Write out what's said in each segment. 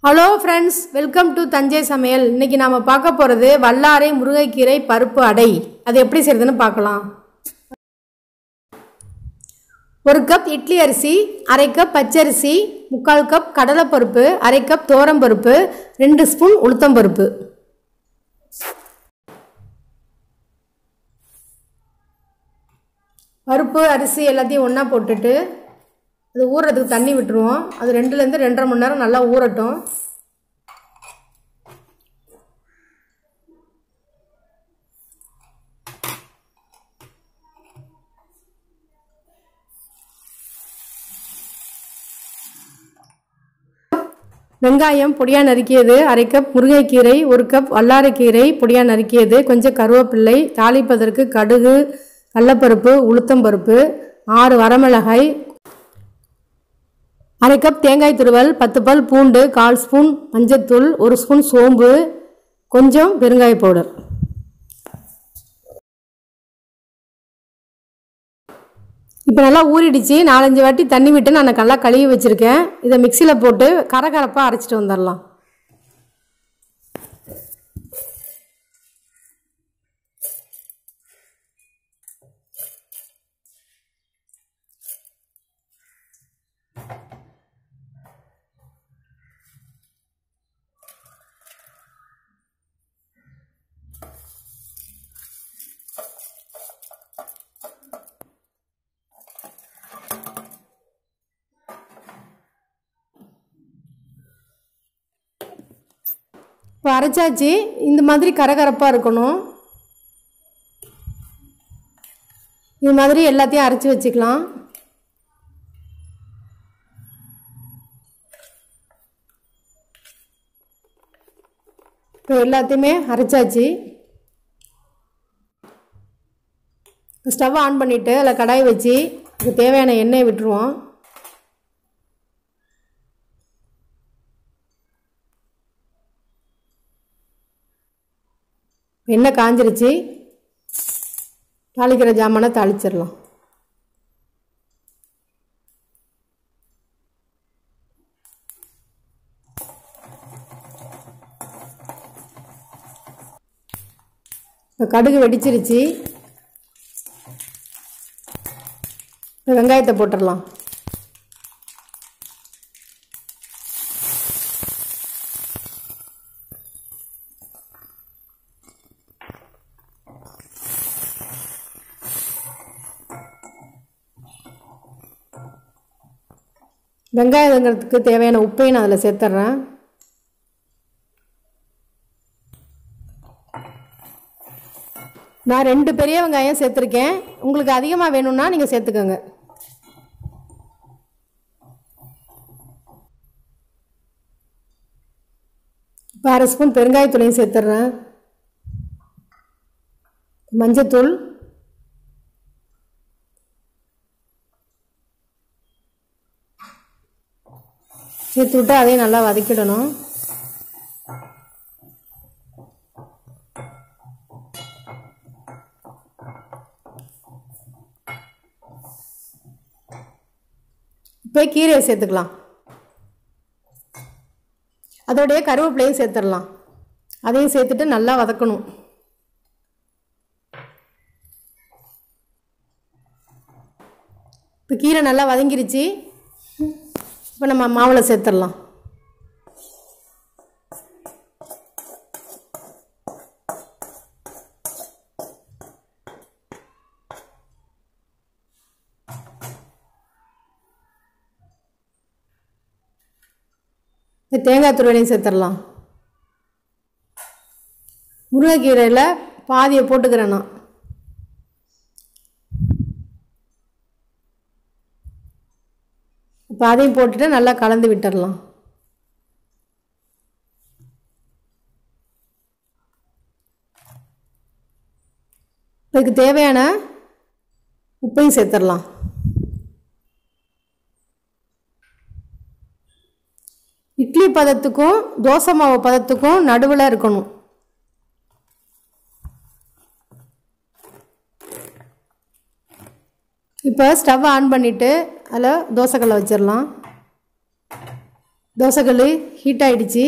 hello friends welcome to Thanjai சமையல் இன்னைக்கு நாம பார்க்க போகிறது வல்லாரை முருங்கைக்கீரை பருப்பு அடை அது எப்படி செய்யறதுன்னு பார்க்கலாம் ஒரு கப் இட்லி அரிசி அரை கப் பச்சரிசி முக்கால் கப் கடலைப்பருப்பு அரை கப் பருப்பு ரெண்டு ஸ்பூன் உளுத்தம்பருப்பு பருப்பு அரிசி எல்லாத்தையும் ஒன்றா போட்டுட்டு அது ஊறுறதுக்கு தண்ணி விட்டுருவோம் அது ரெண்டுலேருந்து ரெண்டரை மணி நேரம் நல்லா ஊறட்டும் வெங்காயம் பொடியாக நறுக்கியது அரை கப் முருங்கைக்கீரை ஒரு கப் வல்லாரைக்கீரை பொடியாக நறுக்கியது கொஞ்சம் கருவேப்பிள்ளை தாளிப்பதற்கு கடுகு கடலப்பருப்பு உளுத்தம்பருப்பு ஆறு வரமிளகாய் அரை கப் தேங்காய் துருவல் பத்து பல் பூண்டு கால் ஸ்பூன் மஞ்சத்தூள் ஒரு ஸ்பூன் சோம்பு கொஞ்சம் பெருங்காய பவுடர் இப்போ நல்லா ஊறிடுச்சு நாலஞ்சு வாட்டி தண்ணி விட்டு நான் நல்லா கழுவி வச்சுருக்கேன் இதை மிக்சியில் போட்டு கரகரப்பாக அரைச்சிட்டு வந்துடலாம் இப்போ அரைச்சாச்சு இந்த மாதிரி கரகரப்பாக இருக்கணும் இது மாதிரி எல்லாத்தையும் அரைச்சி வச்சுக்கலாம் இப்போ எல்லாத்தையுமே அரைச்சாச்சு ஸ்டவ் ஆன் பண்ணிவிட்டு அதில் கடாய் வச்சு அதுக்கு தேவையான எண்ணெய் விட்டுருவோம் எண்ணெய் காஞ்சிருச்சு தாளிக்கிற ஜாமானை தாளிச்சிடலாம் இப்போ கடுகு வெடிச்சிருச்சு இப்போ வெங்காயத்தை போட்டுடலாம் வெங்காயங்கிறதுக்கு தேவையான உப்பையும் நான் அதில் சேர்த்துட்றேன் நான் ரெண்டு பெரிய வெங்காயம் சேர்த்துருக்கேன் உங்களுக்கு அதிகமாக வேணும்னா நீங்கள் சேர்த்துக்கோங்க இப்போ அரை ஸ்பூன் பெருங்காயத்தூளையும் சேர்த்துட்றேன் மஞ்சத்தூள் சேர்த்து விட்டு அதையும் நல்லா வதக்கிடணும் இப்போ கீரையை சேர்த்துக்கலாம் அதோடைய கருவேப்பிலையும் சேர்த்துடலாம் அதையும் சேர்த்துட்டு நல்லா வதக்கணும் இப்போ கீரை நல்லா வதங்கிருச்சு இப்போ நம்ம மாவில் சேர்த்துடலாம் இந்த தேங்காய் துருவலையும் சேர்த்துடலாம் முருங்கைக்கீரையில் பாதியை போட்டுக்கிறேன் நான் இப்போ அதையும் போட்டுட்டு நல்லா கலந்து விட்டுடலாம் இதுக்கு தேவையான உப்பையும் சேர்த்துடலாம் இட்லி பதத்துக்கும் தோசை மாவு பதத்துக்கும் நடுவில் இருக்கணும் இப்போ ஸ்டவ் ஆன் பண்ணிவிட்டு அதில் தோசைக்கல்லை வச்சிடலாம் தோசைக்கல் ஹீட் ஆயிடுச்சு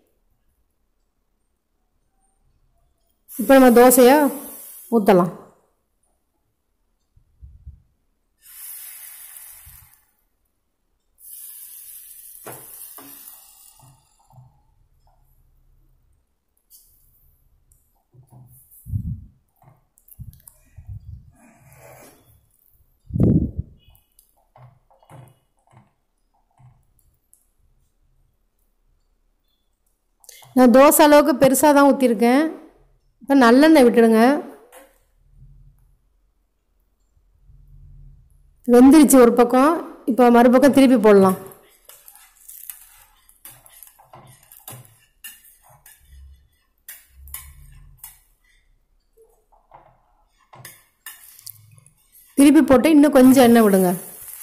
இப்போ நம்ம தோசையை ஊற்றலாம் நான் தோசை அளவுக்கு பெருசாக தான் ஊற்றிருக்கேன் இப்போ நல்லெண்ணெய் விட்டுடுங்க வெந்துருச்சு ஒரு பக்கம் இப்போ மறுபக்கம் திருப்பி போடலாம் திருப்பி போட்டு இன்னும் கொஞ்சம் எண்ணெய் விடுங்க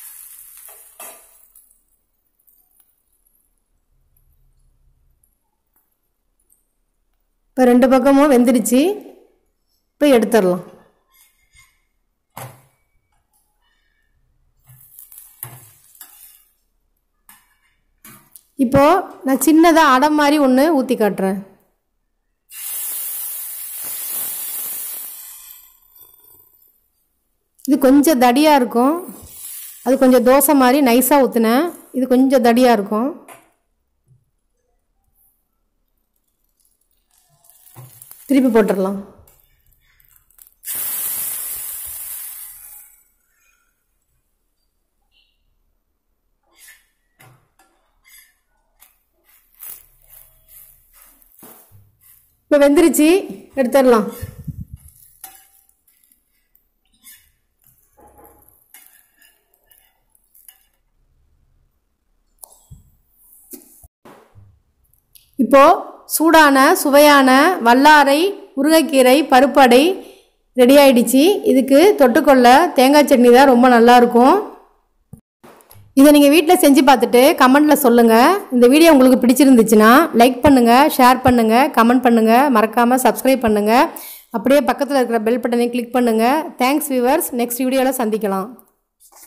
இப்போ ரெண்டு பக்கமும் வெந்துடுச்சு இப்போ எடுத்துடலாம் இப்போ நான் சின்னதாக அடம் மாதிரி ஒன்று ஊற்றி காட்டுறேன் இது கொஞ்சம் தடியாக இருக்கும் அது கொஞ்சம் தோசை மாதிரி நைஸாக ஊற்றுனேன் இது கொஞ்சம் தடியாக இருக்கும் திருப்பி போட்டுடலாம் இப்போ வெந்துருச்சு எடுத்துடலாம் இப்போது சூடான சுவையான வல்லாரை முருங்கைக்கீரை பருப்படை ரெடி ஆயிடுச்சு இதுக்கு தொட்டுக்கொள்ள தேங்காய் சட்னி தான் ரொம்ப நல்லாயிருக்கும் இதை நீங்கள் வீட்டில் செஞ்சு பார்த்துட்டு கமெண்ட்டில் சொல்லுங்கள் இந்த வீடியோ உங்களுக்கு பிடிச்சிருந்துச்சுன்னா லைக் பண்ணுங்கள் ஷேர் பண்ணுங்கள் கமெண்ட் பண்ணுங்கள் மறக்காமல் சப்ஸ்கிரைப் பண்ணுங்கள் அப்படியே பக்கத்தில் இருக்கிற பெல் பட்டனை கிளிக் பண்ணுங்கள் தேங்க்ஸ் வியூவர்ஸ் நெக்ஸ்ட் வீடியோவில் சந்திக்கலாம்